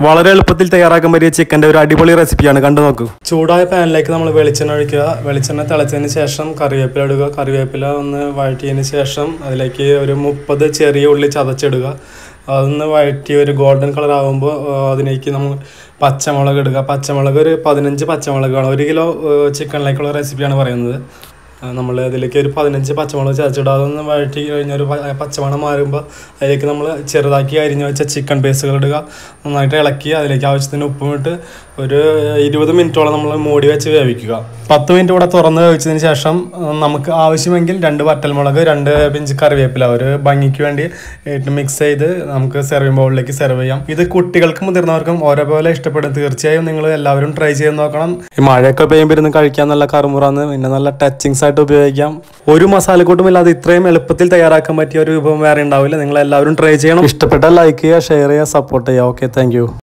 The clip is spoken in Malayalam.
വളരെ എളുപ്പത്തിൽ തയ്യാറാക്കാൻ പറ്റിയ ചിക്കൻ്റെ ഒരു അടിപൊളി റെസിപ്പിയാണ് കണ്ടു നോക്കൂ ചൂടായ പാനിലേക്ക് നമ്മൾ വെളിച്ചെണ്ണ ഒഴിക്കുക വെളിച്ചെണ്ണ തിളച്ചതിന് ശേഷം കറിവേപ്പില ഇടുക കറിവേപ്പില ഒന്ന് വഴറ്റിയതിന് ശേഷം അതിലേക്ക് ഒരു മുപ്പത് ചെറിയ ഉള്ളി ചതച്ചിടുക അതൊന്ന് വഴറ്റി ഒരു ഗോൾഡൻ കളർ ആകുമ്പോൾ അതിലേക്ക് നമ്മൾ പച്ചമുളക് ഇടുക പച്ചമുളക് ഒരു പതിനഞ്ച് പച്ചമുളക് വേണം ഒരു കിലോ ചിക്കനിലേക്കുള്ള റെസിപ്പിയാണ് പറയുന്നത് നമ്മൾ അതിലേക്ക് ഒരു പതിനഞ്ച് പച്ചമുളക് ചതച്ചിടുക അതൊന്ന് വഴറ്റി കഴിഞ്ഞ ഒരു പ- പച്ചമണം മാറുമ്പോൾ അതിലേക്ക് നമ്മൾ ചെറുതാക്കി അരിഞ്ഞു വെച്ച ചിക്കൻ പീസുകൾ ഇടുക നന്നായിട്ട് ഇളക്കി അതിലേക്ക് ആവശ്യത്തിന് ഉപ്പും ഇട്ട് ഒരു ഇരുപത് മിനിറ്റോളം നമ്മൾ മൂടി വെച്ച് വേവിക്കുക പത്ത് മിനിറ്റ് കൂടെ തുറന്ന് വേവിച്ചതിന് ശേഷം ഉം, നമുക്ക് ആവശ്യമെങ്കിൽ രണ്ട് വറ്റൽമുളക് രണ്ട് പിഞ്ച് കറിവേപ്പില ഒരു ഭംഗിക്ക് വേണ്ടി ഇട്ട് മിക്സ് ചെയ്ത് നമുക്ക് സെർവിങ് ബൗളിലേക്ക് സെർവ് ചെയ്യാം ഇത് കുട്ടികൾക്കും മുതിർന്നവർക്കും ഓരോപോലെ ഇഷ്ടപ്പെടും തീർച്ചയായും നിങ്ങൾ എല്ലാവരും ട്രൈ ചെയ്ത് നോക്കണം ഈ മഴയൊക്കെ പെയ്യുമ്പോൾ ഇരുന്ന് കഴിക്കാൻ നല്ല കറുമുറാന്ന് പിന്നെ നല്ല ടച്ചിങ്സ് ആയിട്ട് ഉപയോഗിക്കാം ഒരു മസാലക്കൂട്ടും ഇല്ലാതെ ഇത്രയും എളുപ്പത്തിൽ തയ്യാറാക്കാൻ പറ്റിയ ഒരു വിഭവം വേറെ ഉണ്ടാവില്ല നിങ്ങൾ എല്ലാവരും ട്രൈ ചെയ്യണം ഇഷ്ടപ്പെട്ടാൽ ലൈക്ക് ചെയ്യുക ഷെയർ ചെയ്യുക സപ്പോർട്ട് ചെയ്യുക ഓക്കെ താങ്ക്